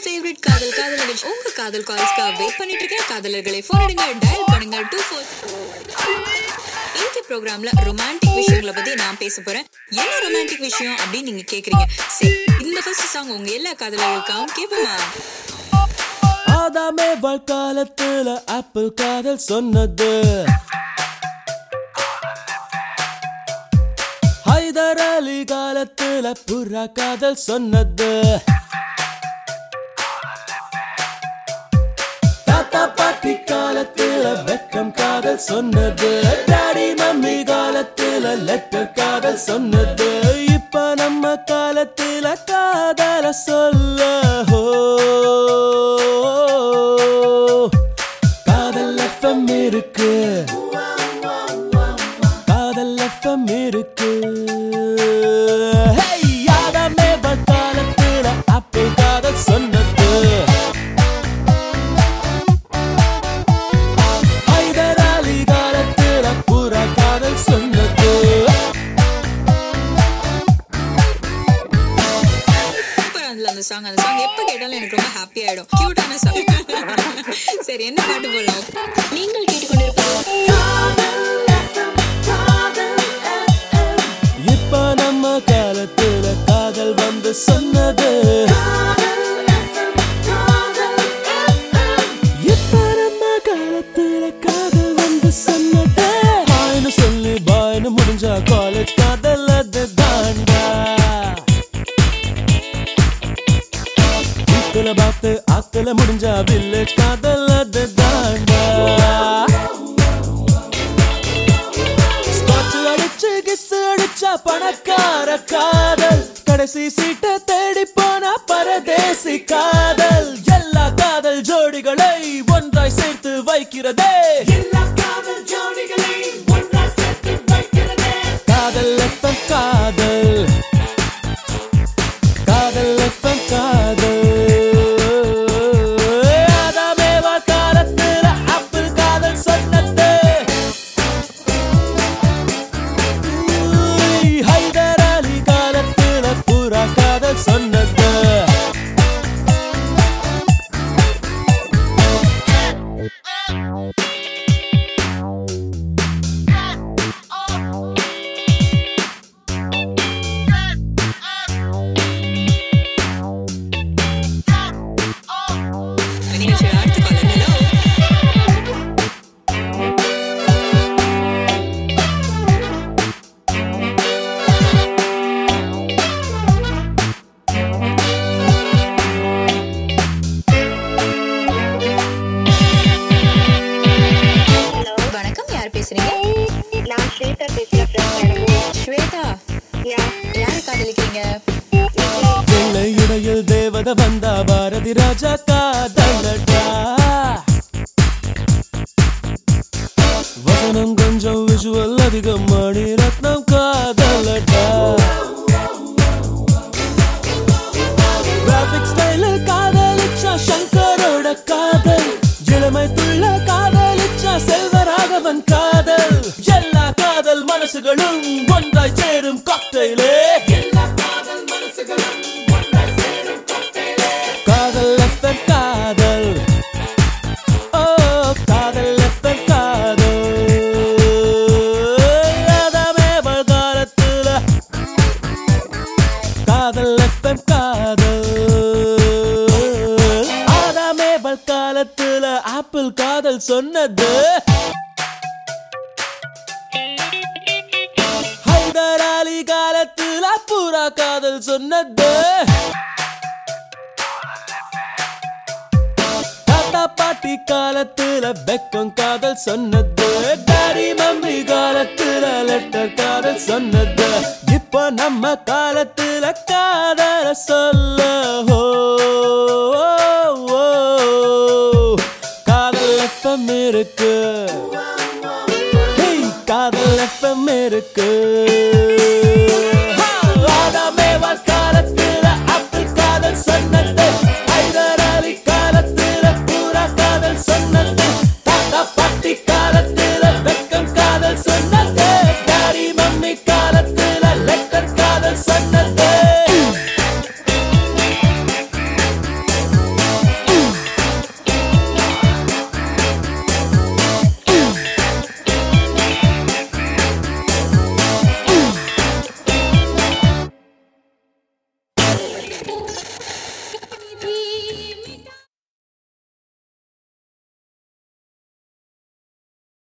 Favourite காதல் காதல் நிகழ்ச்சி உங்க காதல் கால்ஸ்க்காக வெயிட் பண்ணிட்டு இருக்கேன் காதலர்களை ஃபோன் எடுங்க டயல் பண்ணுங்க டூ ஃபோர் இந்த ப்ரோக்ராம்ல ரொமான்டிக் விஷயங்களை பத்தி நான் பேச போறேன் என்ன ரொமான்டிக் விஷயம் அப்படின்னு நீங்க கேக்குறீங்க சரி இந்த ஃபர்ஸ்ட் சாங் உங்க எல்லா காதலர்களுக்காகவும் கேட்போமா ஆதாமே வாழ்காலத்துல ஆப்பிள் காதல் சொன்னது ஹைதர் அலி காலத்துல புறா காதல் சொன்னது தாத்தா பாட்டி காலத்துல வெக்கம் காதல் சொன்னது டாடி மம்மி காலத்துல லெட்டர் காதல் சொன்னது இப்ப நம்ம காலத்துல காதல சொல்ல ஹோ காதல் எஃப்எம் இருக்கு காதல் எஃப்எம் இருக்கு Hey, யாதமே காலத்துல ஆப்பிள் காதல் சொன்னது ஹைதர் அலி காலத்துல புறா காதல் சொன்னது சூப்பர் அதுல அந்த சாங் அந்த சாங் எப்ப கேட்டாலும் எனக்கு ரொம்ப ஹாப்பி ஆயிடும் கியூட்டான சாங் சரி என்ன பாட்டு போடலாம் நீங்கள் கேட்டுக்கொண்டிருப்பது இப்ப நம்ம காலத்துல காதல் வந்து சொன்னது இப்ப நம்ம காலத்துல காதல் வந்து சொன்னது பாய்னு சொல்லி பாய்னு முடிஞ்சா காலேஜ் காதல் அது தாண்டா வீட்டுல பார்த்து ஆத்துல முடிஞ்சா வில்லேஜ் காதல் அது தாண்டா ஸ்காட்ச் அடிச்சு கிஸ் அடிச்சா பணக்கார காதல் கடைசி சீட்டை தேடி போனா பரதேசி காதல் எல்லா காதல் ஜோடிகளை ஒன்றாய் சேர்த்து வைக்கிறதே காதல் எஃப்எம் காதல் காதல் எஃப்எம் காதல் ஆதாமே வா காலத்துல ஆப்பிள் காதல் சொன்னது உய், ஹைதர் அலி காலத்துல புறா காதல் சொன்னது நிகழ்ச்சியோட அடுத்த காலர் ஹலோ வணக்கம் யார் பேசுறீங்க நான் ஸ்வேதா பேசுறேன் மேடம் ஸ்வேதா யா யாரை காதலிக்கிறீங்க வெள்ளை இடையில் தேவத வந்தா பாரதி ராஜா காதலடா வசனம் கொஞ்சம் விஷுவல் அதிகம் மணி ரத்னம் காதலடா கிராபிக் ஸ்டைல காதலிச்சா சங்கரோட காதல் இளமை துள்ள காதலிச்சா செல்வராகவன் காதல் எல்லா காதல் மனசுகளும் ஒன்றாய் சேரும் காக்டைலே காதல் எஃப்எம் காதல் ஓ காதல் எஃப்எம் காதல் அதாமே காலத்துல காதல் எஃப்எம் காதல் ஆதாமே காலத்துல ஆப்பிள் காதல் சொன்னது ஹைதர் அலி காலத்துல புறா காதல் சொன்னது தாத்தா பாட்டி காலத்துல வெக்கம் காதல் சொன்னது டாடி மம்மி காலத்துல லெட்டர் காதல் சொன்னது இப்போ நம்ம காலத்துல காதல சொல்ல ஹோ ஓ, ஓ. காதல் எஃப்எம் இருக்கு